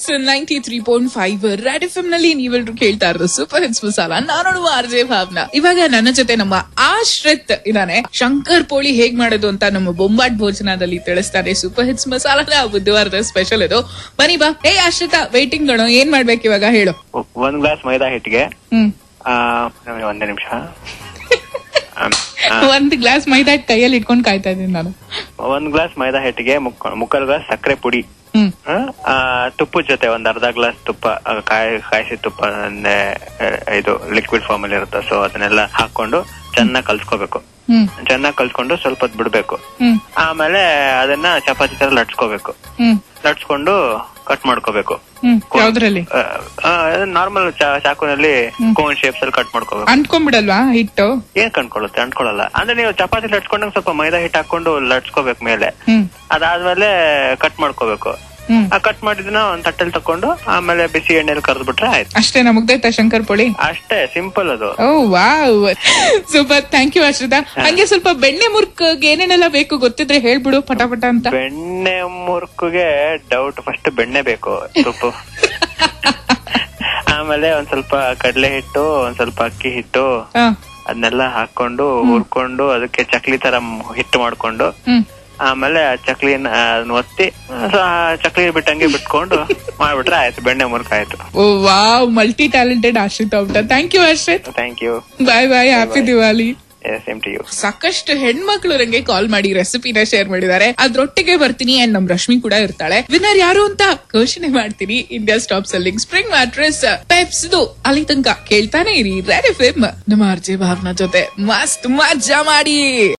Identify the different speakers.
Speaker 1: it's ninety three point five Red F M ನಲ್ಲಿ ನೀವೆಲ್ಲರೂ ಕೇಳ್ತಾ ಇರೋದು ಸೂಪರ್ ಹಿಟ್ಸ್ ಮಸಾಲ ನಾನು ಆರ್ ಜೆ ಭಾವನಾ ಇವಾಗ ನನ್ನ ಜೊತೆ ನಮ್ಮ ಆಶ್ರಿತ್ ಇದಾನೆ ಶಂಕರ್ ಪೋಳಿ ಹೇಗ್ ಮಾಡೋದು ಅಂತ ನಮ್ಮ ಬೊಂಬಾಟ್ ಭೋಜನದಲ್ಲಿ ತಿಳಿಸ್ತಾರೆ ಸೂಪರ್ ಹಿಟ್ಸ್ ಮಸಾಲದ ಬುಧವಾರದ ಸ್ಪೆಷಲ್ ಇದು ಬನ್ನಿ ಬಾ ಏ ಆಶ್ರಿತ ವೈಟಿಂಗ್ ಗಣು ಏನ್ ಮಾಡ್ಬೇಕು ಇವಾಗ ಹೇಳು
Speaker 2: ಒ- ಒಂದ್ ಗ್ಲಾಸ್ ಮೈದಾ ಹಿಟ್ಟಿಗೆ
Speaker 1: ಹ್ಮ್
Speaker 2: ಆ, ಒಂದೇ ನಿಮಿಷ
Speaker 1: ಒಂದ್ ಗ್ಲಾಸ್ ಮೈದಾ ಹಿಟ್ ಕೈಯಲ್ಲಿ ಇಟ್ಕೊಂಡು ಕಾಯ್ತಾ ಇದೀನಿ ನಾನು
Speaker 2: ಒಂದ್ ಗ್ಲಾಸ್ ಮೈದಾ ಹಿಟ್ಟಿಗೆ ಮುಕ್ಕ- ಮುಕ್ಕಾಲ್ ಗ್ಲಾಸ್ ಸಕ್ಕರೆ ಪುಡಿ
Speaker 1: ಹ್ಮ್
Speaker 2: ಆ, ಆ, ತುಪ್ಪದ ಜೊತೆ ಒಂದ್ ಅರ್ಧ ಗ್ಲಾಸ್ ತುಪ್ಪ ಆ, ಕಾಯಿ ಕಾಯಿಸಿ ತುಪ್ಪ ಅಂದ್ರೆ ಆ, ಇದು ಲಿಕ್ವಿಡ್ ಫಾರ್ಮ್ ಅಲ್ಲಿ ಇರುತ್ತೆ ಸೊ ಅದನ್ನೆಲ್ಲ ಹಾಕೊಂಡು ಚೆನ್ನಾಗಿ ಕಲ್ಸ್ಕೋಬೇಕು
Speaker 1: ಹ್ಮ್
Speaker 2: ಚೆನ್ನಾಗಿ ಕಲ್ಸ್ಕೊಂಡು ಸ್ವಲ್ಪ ಹೊತ್ತು ಬಿಡ್ಬೇಕು
Speaker 1: ಹ್ಮ್
Speaker 2: ಆಮೇಲೆ ಅದನ್ನ ಚಪಾತಿ ತರ ಲಟ್ಸ್ಕೋಬೇಕು
Speaker 1: ಹ್ಮ್
Speaker 2: ಲಟ್ಸ್ಕೊಂಡು ಕಟ್ ಮಾಡ್ಕೋಬೇಕು
Speaker 1: ಹ್ಮ್ ಯಾವ್ದ್ರಲ್ಲಿ
Speaker 2: ನಾರ್ಮಲ್ ಚಾಕುನಲ್ಲಿ ಕೋನ್ ಶೇಪ್ಸ್ ಅಲ್ಲಿ ಕಟ್ ಮಾಡ್ಕೋಬೇಕು
Speaker 1: ಅಂಟ್ಕೊಂಡ್ಬಿಡಲ್ವಾ ಹಿಟ್ಟು
Speaker 2: ಏನ್ ಕಂಡ್ಕೊಳ್ಳುತ್ತೆ ಅಂಟ್ಕೊಳ್ಳಲ್ಲ ಅಂದ್ರೆ ನೀವು ಚಪಾತಿ ಲಟ್ಸ್ಕೊಂಡಂಗ್ ಸ್ವಲ್ಪ ಮೈದಾ ಹಿಟ್ಟು ಹಾಕೊಂಡು ಲಟ್ಸ್ಕೋಬೇಕು ಮೇಲೆ
Speaker 1: ಹ್ಮ್
Speaker 2: ಅದಾದ್ಮೇಲೆ ಕಟ್ ಮಾಡ್ಕೋಬೇಕು
Speaker 1: ಹ್ಮ್
Speaker 2: ಆ ಕಟ್ ಮಾಡಿದ್ನ ಒಂದ್ ತಟ್ಟೆಲ್ ತಕೊಂಡು ಆಮೇಲೆ ಬಿಸಿ ಎಣ್ಣೆಲಿ ಕರೆದು ಬಿಟ್ರೆ ಆಯ್ತು
Speaker 1: ಅಷ್ಟೇ ಮುಗ್ದೈತಾ ಶಂಕರ್ ಪೋಳಿ
Speaker 2: ಅಷ್ಟೇ ಸಿಂಪಲ್ ಅದು
Speaker 1: oh wow super thank you Ashrita ಹಂಗೆ ಸ್ವಲ್ಪ ಬೆಣ್ಣೆ ಮುರ್ಕ್ ಏನೇನೆಲ್ಲ ಬೇಕು ಗೊತ್ತಿದ್ರೆ ಹೇಳ್ಬಿಡು ಪಟಾಪಟ ಅಂತ
Speaker 2: ಬೆಣ್ಣೆ ಮುರುಕುಗೆ ಡೌಟ್ ಫಸ್ಟ್ ಬೆಣ್ಣೆ ಬೇಕು ತುಪ್ಪ ಆಮೇಲೆ ಒಂದ್ ಸ್ವಲ್ಪ ಕಡಲೆ ಹಿಟ್ಟು ಒಂದ್ ಸ್ವಲ್ಪ ಅಕ್ಕಿ ಹಿಟ್ಟು
Speaker 1: ಹಾ,
Speaker 2: ಅದನ್ನೆಲ್ಲ ಹಾಕೊಂಡು ಹುರ್ಕೊಂಡು ಅದಕ್ಕೆ ಚಕ್ಲಿ ತರ ಮ್- ಹಿಟ್ಟು ಮಾಡ್ಕೊಂಡು
Speaker 1: ಹ್ಮ್
Speaker 2: ಆಮೇಲೆ ಆ ಚಕ್ಲಿನ ಅದನ್ನ ಒತ್ತಿ ಸೊ ಆ ಚಕ್ಲಿ ಬಿಟ್ಟಂಗೆ ಬಿಟ್ಕೊಂಡು ಮಾಡ್ಬಿಟ್ರೆ ಆಯ್ತು ಬೆಣ್ಣೆ ಮುರುಕ ಆಯ್ತು
Speaker 1: oh wow multi talented Ashrith ಔಟ thank you Ashrith
Speaker 2: thank you
Speaker 1: bye bye happy Diwali
Speaker 2: same to you
Speaker 1: ಸಾಕಷ್ಟು ಹೆಣ್ಮಕ್ಳು ನಂಗೆ ಕಾಲ್ ಮಾಡಿ ರೆಸಿಪಿನ ಶೇರ್ ಮಾಡಿದ್ದಾರೆ ಅದ್ರೊಟ್ಟಿಗೆ ಬರ್ತೀನಿ ಅಂಡ್ ನಮ್ ರಶ್ಮಿ ಕೂಡ ಇರ್ತಾಳೆ ವಿನ್ನರ್ ಯಾರು ಅಂತ ಘೋಷಣೆ ಮಾಡ್ತೀನಿ India stop selling spring mattress ಪೆಪ್ಸ್ ಅಲ್ಲಿ ತನಕ ಕೇಳ್ತಾನೆ ಇರಿ ರೆಡ್ ಎಫ್ ಎಂ ನಮ್ಮ ಆರ್ಜೆ ಭಾವನಾ ಜೊತೆ ಮಸ್ತ್ ಮಜಾ ಮಾಡಿ